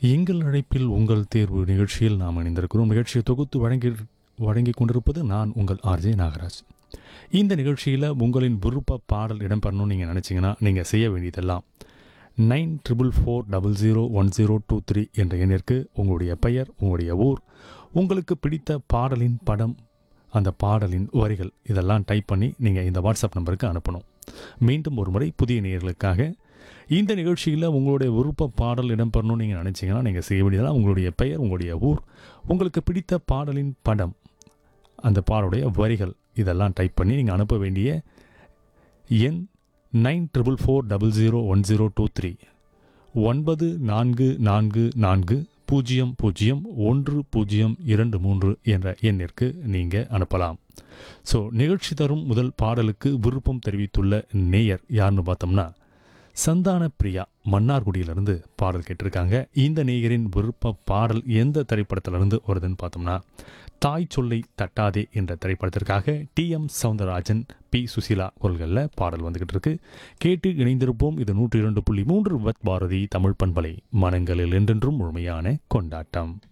எங்கள் அழைப்பில் உங்கள் தேர்வு நிகழ்ச்சியில் நாம் இணைந்திருக்கிறோம் நிகழ்ச்சியை தொகுத்து வழங்கி வழங்கி கொண்டிருப்பது நான் உங்கள் ஆர்ஜே நாகராஜ் இந்த நிகழ்ச்சியில் உங்களின் விருப்ப பாடல் இடம்பெறணும்னு நீங்கள் நினச்சிங்கன்னா நீங்கள் செய்ய வேண்டியதெல்லாம் nine triple four double zero one zero two three என்ற எண்ணிற்கு உங்களுடைய பெயர் உங்களுடைய ஊர் உங்களுக்கு பிடித்த பாடலின் படம் அந்த பாடலின் வரிகள் இதெல்லாம் டைப் பண்ணி நீங்கள் இந்த வாட்ஸ்அப் நம்பருக்கு அனுப்பணும் மீண்டும் ஒரு முறை புதிய நேயர்களுக்காக இந்த நிகழ்ச்சியில் உங்களுடைய விருப்ப பாடல் இடம்பெறணும்னு நீங்கள் நினச்சிங்கன்னா நீங்கள் செய்ய வேண்டியதெல்லாம் உங்களுடைய பெயர் உங்களுடைய ஊர் உங்களுக்கு பிடித்த பாடலின் படம் அந்த பாடலுடைய வரிகள் இதெல்லாம் டைப் பண்ணி நீங்கள் அனுப்ப வேண்டிய எண் nine triple four double zero one zero two three ஒன்பது நான்கு நான்கு நான்கு பூஜ்ஜியம் பூஜ்ஜியம் ஒன்று பூஜ்ஜியம் இரண்டு மூன்று என்ற எண்ணிற்கு நீங்கள் அனுப்பலாம் ஸோ நிகழ்ச்சி தரும் முதல் பாடலுக்கு விருப்பம் தெரிவித்துள்ள நேயர் யாருன்னு பார்த்தோம்னா சந்தான பிரியா மன்னார்குடியிலிருந்து பாடல் கேட்டிருக்காங்க இந்த நேயரின் விருப்ப பாடல் எந்த திரைப்படத்திலிருந்து வருதுன்னு பார்த்தோம்னா தாய் சொல்லை தட்டாதே என்ற திரைப்படத்திற்காக T M Soundararajan P Susheela குரல்களில் பாடல் வந்துகிட்டு இருக்கு கேட்டு இணைந்திருப்போம் இது நூற்றி இரண்டு புள்ளி மூன்று வத் பாரதி தமிழ் பண்பலை மனங்களில் என்றென்றும் முழுமையான கொண்டாட்டம்